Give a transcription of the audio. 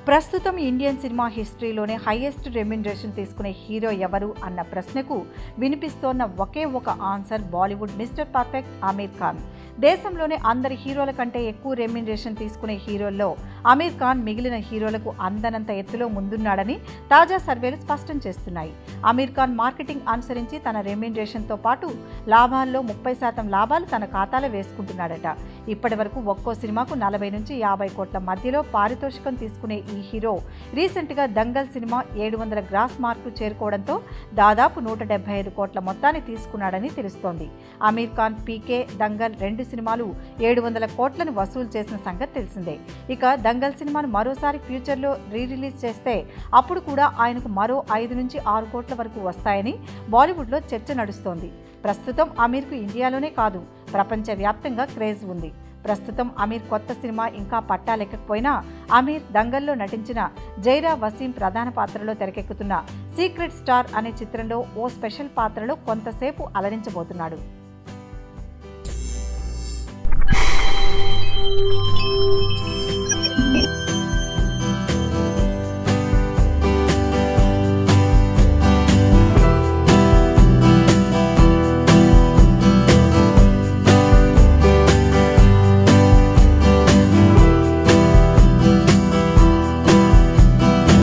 ప్రస్తుతం Indian cinema హిస్టరీలోనే highest remuneration తీసుకునే హీరో ఎవరు అన్న ప్రశ్నకు వినిపిస్తోన్న ఒకే ఒక answer Bollywood Mister Perfect Aamir Khan దేశంలోనే అందరి హీరోల కంటే ఎక్కువ రెమ్యునరేషన్ తీసుకునే హీరోల్లో ఆమీర్ ఖాన్ మిగిలిన హీరోలకు అందనంత ఎత్తులో ముందున్నాడని తాజా సర్వేలు స్పష్టం చేస్తున్నాయి ఆమీర్ ఖాన్ మార్కెటింగ్ అనుసరించి తన రెమ్యునరేషన్తో పాటు లాభాల్లో ముప్పై శాతం లాభాలు తన ఖాతాలో వేసుకుంటున్నాడట ఇప్పటి వరకు ఒక్కో సినిమాకు నలభై నుంచి యాభై కోట్ల మధ్యలో పారితోషికం తీసుకునే ఈ హీరో రీసెంట్గా దంగల్ సినిమా ఏడు వందల గ్రాస్ మార్కు చేరుకోవడంతో దాదాపు నూట డెబ్బై ఐదు కోట్ల మొత్తాన్ని తీసుకున్నాడని తెలుస్తోంది అమీర్ ఖాన్ పీకే దంగల్ రెండు సినిమాలు ఏడు వందల కోట్లను వసూలు చేసిన సంగతి తెలిసిందే ఇక దంగల్ సినిమాను మరోసారి ఫ్యూచర్లో రీ రిలీజ్ చేస్తే అప్పుడు కూడా ఆయనకు మరో ఐదు నుంచి ఆరు కోట్ల వరకు వస్తాయని బాలీవుడ్లో చర్చ నడుస్తోంది ప్రస్తుతం అమీర్కు ఇండియాలోనే కాదు ప్రపంచవ్యాప్తంగా క్రేజ్ ఉంది ప్రస్తుతం అమీర్ కొత్త సినిమా ఇంకా పట్టాలెక్కకపోయినా అమీర్ దంగల్లో నటించిన జైరా వసీం ప్రధాన పాత్రలో తెరకెక్కుతున్న సీక్రెట్ స్టార్ అనే చిత్రంలో ఓ స్పెషల్ పాత్రలో కొంతసేపు అలరించబోతున్నాడు